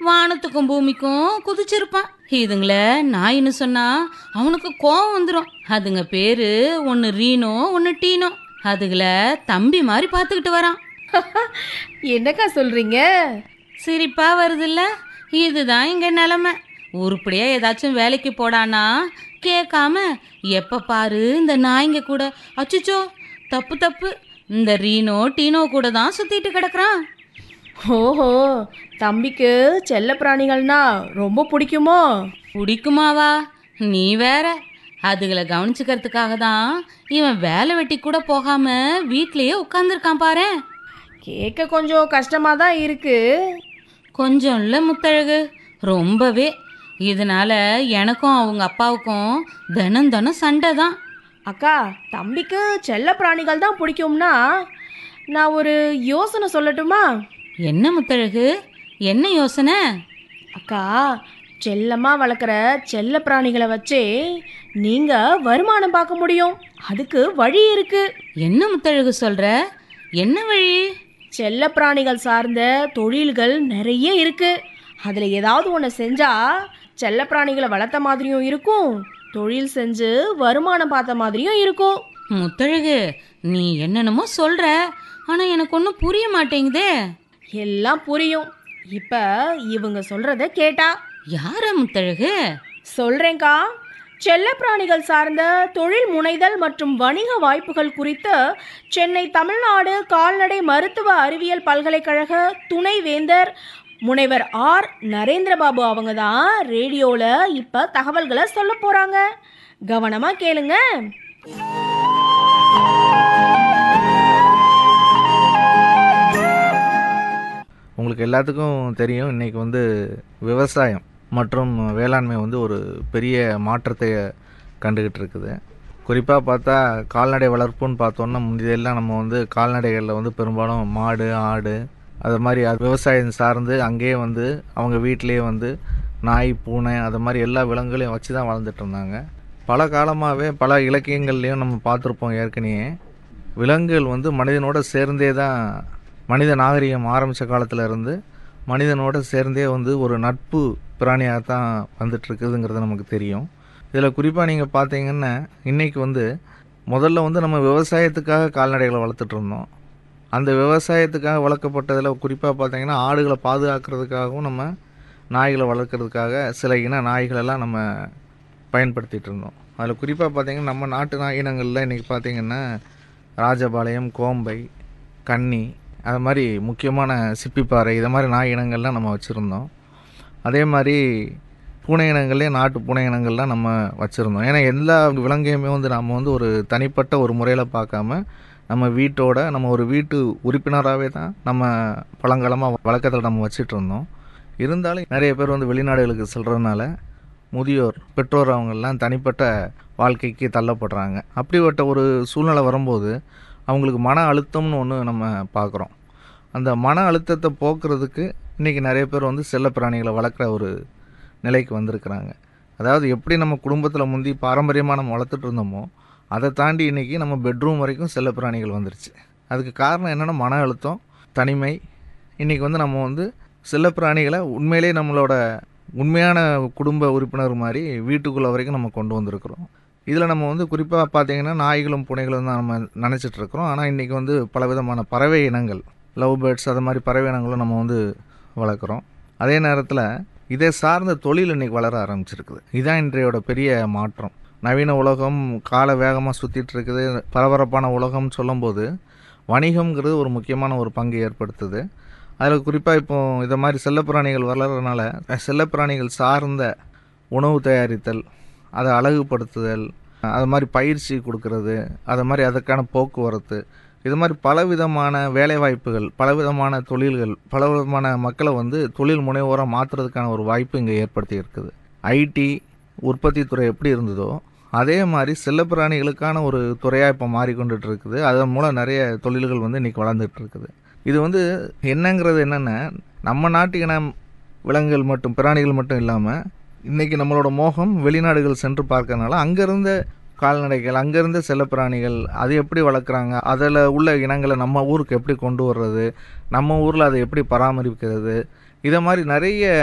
வானத்துக்கும் பூமிக்கும் குதிச்சிருப்பான் இதுங்கள நாயின்னு சொன்னா அவனுக்கு கோவம் வந்துடும் அதுங்க பேரு ஒன்று ரீனோ ஒன்று டீனோ அதுகளை தம்பி மாதிரி பார்த்துக்கிட்டு வரான் என்னக்கா சொல்றீங்க சிரிப்பா வருதுல்ல இதுதான் இங்க நிலமை உருப்படியா ஏதாச்சும் வேலைக்கு போடானா கேட்காம எப்ப பாரு இந்த நாய்ங்க கூட அச்சுச்சோ தப்பு தப்பு இந்த ரீனோ டீனோ கூட தான் சுத்திட்டு கிடக்குறான் ஓஹோ தம்பிக்கு செல்ல பிராணிகள்னா ரொம்ப பிடிக்குமோ பிடிக்குமாவா நீ வேற அதுகளை கவனிச்சுக்கிறதுக்காக தான் இவன் வேலை வெட்டி கூட போகாம வீட்லயே உட்காந்துருக்கான் பாரேன் கேட்க கொஞ்சம் கஷ்டமா தான் இருக்கு கொஞ்சம் இல்லை முத்தழகு ரொம்பவே இதனால எனக்கும் அவங்க அப்பாவுக்கும் தினம் தினம் சண்டை தான் அக்கா தம்பிக்கு செல்ல பிராணிகள் தான் பிடிக்கும்னா நான் ஒரு யோசனை சொல்லட்டுமா என்ன முத்தழகு என்ன யோசனை அக்கா செல்லமா வளர்க்குற செல்ல பிராணிகளை வச்சே நீங்க வருமானம் பார்க்க முடியும் அதுக்கு வழி இருக்கு என்ன முத்தழகு சொல்ற என்ன வழி செல்ல பிராணிகள் சார்ந்த தொழில்கள் நிறைய இருக்கு அதில் ஏதாவது ஒன்று செஞ்சா செல்ல பிராணிகளை வளர்த்த மாதிரியும் இருக்கும் தொழில் செஞ்சு வருமானம் பார்த்த மாதிரியும் இருக்கும் முத்தழகு நீ என்னென்னமோ சொல்ற ஆனா எனக்கு ஒன்றும் புரிய மாட்டேங்குதே எல்லாம் புரியும் இப்போ இவங்க சொல்றத கேட்டா யார முத்தழகு சொல்றேன்க்கா செல்லப்பிராணிகள் சார்ந்த தொழில் முனைதல் மற்றும் வணிக வாய்ப்புகள் குறித்து சென்னை தமிழ்நாடு கால்நடை மருத்துவ அறிவியல் பல்கலைக்கழக துணைவேந்தர் முனைவர் ஆர் நரேந்திரபாபு அவங்க தான் ரேடியோவில் இப்போ தகவல்களை சொல்ல போகிறாங்க கவனமாக கேளுங்க உங்களுக்கு எல்லாத்துக்கும் தெரியும் இன்றைக்கி வந்து விவசாயம் மற்றும் வேளாண்மை வந்து ஒரு பெரிய மாற்றத்தை கண்டுகிட்டு இருக்குது குறிப்பாக பார்த்தா கால்நடை வளர்ப்புன்னு பார்த்தோன்னா முந்தையெல்லாம் நம்ம வந்து கால்நடைகளில் வந்து பெரும்பாலும் மாடு ஆடு அது மாதிரி அது விவசாயம் சார்ந்து அங்கேயே வந்து அவங்க வீட்டிலேயே வந்து நாய் பூனை அது மாதிரி எல்லா விலங்குகளையும் வச்சு தான் வளர்ந்துட்டு இருந்தாங்க பல காலமாகவே பல இலக்கியங்கள்லேயும் நம்ம பார்த்துருப்போம் ஏற்கனவே விலங்குகள் வந்து மனிதனோட சேர்ந்தே தான் மனித நாகரிகம் ஆரம்பித்த காலத்துல இருந்து மனிதனோட சேர்ந்தே வந்து ஒரு நட்பு பிராணியாக தான் வந்துட்டு இருக்குதுங்கிறது நமக்கு தெரியும் இதில் குறிப்பாக நீங்கள் பார்த்தீங்கன்னா இன்றைக்கி வந்து முதல்ல வந்து நம்ம விவசாயத்துக்காக கால்நடைகளை வளர்த்துட்டு இருந்தோம் அந்த விவசாயத்துக்காக வளர்க்கப்பட்டதில் குறிப்பாக பார்த்தீங்கன்னா ஆடுகளை பாதுகாக்கிறதுக்காகவும் நம்ம நாய்களை வளர்க்குறதுக்காக சில இன நாய்களெல்லாம் நம்ம பயன்படுத்திகிட்டு இருந்தோம் அதில் குறிப்பாக பார்த்தீங்கன்னா நம்ம நாட்டு நாய் இனங்களில் இன்றைக்கி பார்த்தீங்கன்னா ராஜபாளையம் கோம்பை கன்னி அது மாதிரி முக்கியமான சிப்பிப்பாறை இது மாதிரி நாய் இனங்கள்லாம் நம்ம வச்சுருந்தோம் அதே மாதிரி பூனை இனங்கள்லேயே நாட்டு பூனை இனங்கள்லாம் நம்ம வச்சுருந்தோம் ஏன்னா எல்லா விலங்கையுமே வந்து நம்ம வந்து ஒரு தனிப்பட்ட ஒரு முறையில் பார்க்காம நம்ம வீட்டோட நம்ம ஒரு வீட்டு உறுப்பினராகவே தான் நம்ம பழங்காலமாக வழக்கத்தில் நம்ம வச்சிட்டு இருந்தோம் இருந்தாலும் நிறைய பேர் வந்து வெளிநாடுகளுக்கு செல்கிறதுனால முதியோர் பெற்றோர் அவங்கெல்லாம் தனிப்பட்ட வாழ்க்கைக்கு தள்ளப்படுறாங்க அப்படிப்பட்ட ஒரு சூழ்நிலை வரும்போது அவங்களுக்கு மன அழுத்தம்னு ஒன்று நம்ம பார்க்குறோம் அந்த மன அழுத்தத்தை போக்குறதுக்கு இன்றைக்கி நிறைய பேர் வந்து செல்ல பிராணிகளை வளர்க்குற ஒரு நிலைக்கு வந்திருக்கிறாங்க அதாவது எப்படி நம்ம குடும்பத்தில் முந்தி பாரம்பரியமாக நம்ம வளர்த்துட்டு இருந்தோமோ அதை தாண்டி இன்றைக்கி நம்ம பெட்ரூம் வரைக்கும் செல்ல பிராணிகள் வந்துருச்சு அதுக்கு காரணம் என்னென்னா மன அழுத்தம் தனிமை இன்றைக்கி வந்து நம்ம வந்து செல்ல பிராணிகளை உண்மையிலே நம்மளோட உண்மையான குடும்ப உறுப்பினர் மாதிரி வீட்டுக்குள்ளே வரைக்கும் நம்ம கொண்டு வந்திருக்கிறோம் இதில் நம்ம வந்து குறிப்பாக பார்த்தீங்கன்னா நாய்களும் பூனைகளும் தான் நம்ம நினச்சிட்டு இருக்கிறோம் ஆனால் இன்றைக்கி வந்து பலவிதமான பறவை இனங்கள் லவ் பேர்ட்ஸ் அது மாதிரி பறவை இனங்களும் நம்ம வந்து வளர்க்குறோம் அதே நேரத்தில் இதை சார்ந்த தொழில் இன்றைக்கி வளர ஆரம்பிச்சிருக்குது இதுதான் இன்றையோட பெரிய மாற்றம் நவீன உலகம் கால வேகமாக சுற்றிட்டு இருக்குது பரபரப்பான உலகம்னு சொல்லும்போது வணிகம்ங்கிறது ஒரு முக்கியமான ஒரு பங்கு ஏற்படுத்துது அதில் குறிப்பாக இப்போ இதை மாதிரி செல்லப்பிராணிகள் வளர்கிறதுனால செல்லப்பிராணிகள் சார்ந்த உணவு தயாரித்தல் அதை அழகுபடுத்துதல் அது மாதிரி பயிற்சி கொடுக்கறது அது மாதிரி அதற்கான போக்குவரத்து இது மாதிரி பலவிதமான வேலைவாய்ப்புகள் பலவிதமான தொழில்கள் பலவிதமான மக்களை வந்து தொழில் முனைவோராக மாற்றுறதுக்கான ஒரு வாய்ப்பு இங்கே ஏற்படுத்தி இருக்குது ஐடி உற்பத்தி துறை எப்படி இருந்ததோ அதே மாதிரி செல்லப்பிராணிகளுக்கான ஒரு துறையாக இப்போ மாறிக்கொண்டுட்டு இருக்குது அதன் மூலம் நிறைய தொழில்கள் வந்து இன்றைக்கி வளர்ந்துட்டு இருக்குது இது வந்து என்னங்கிறது என்னென்னா நம்ம நாட்டு இன விலங்குகள் மட்டும் பிராணிகள் மட்டும் இல்லாமல் இன்றைக்கி நம்மளோட மோகம் வெளிநாடுகள் சென்று பார்க்கறதுனால அங்கேருந்த கால்நடைகள் அங்கேருந்த செல்லப்பிராணிகள் அது எப்படி வளர்க்குறாங்க அதில் உள்ள இனங்களை நம்ம ஊருக்கு எப்படி கொண்டு வர்றது நம்ம ஊரில் அதை எப்படி பராமரிக்கிறது இதை மாதிரி நிறைய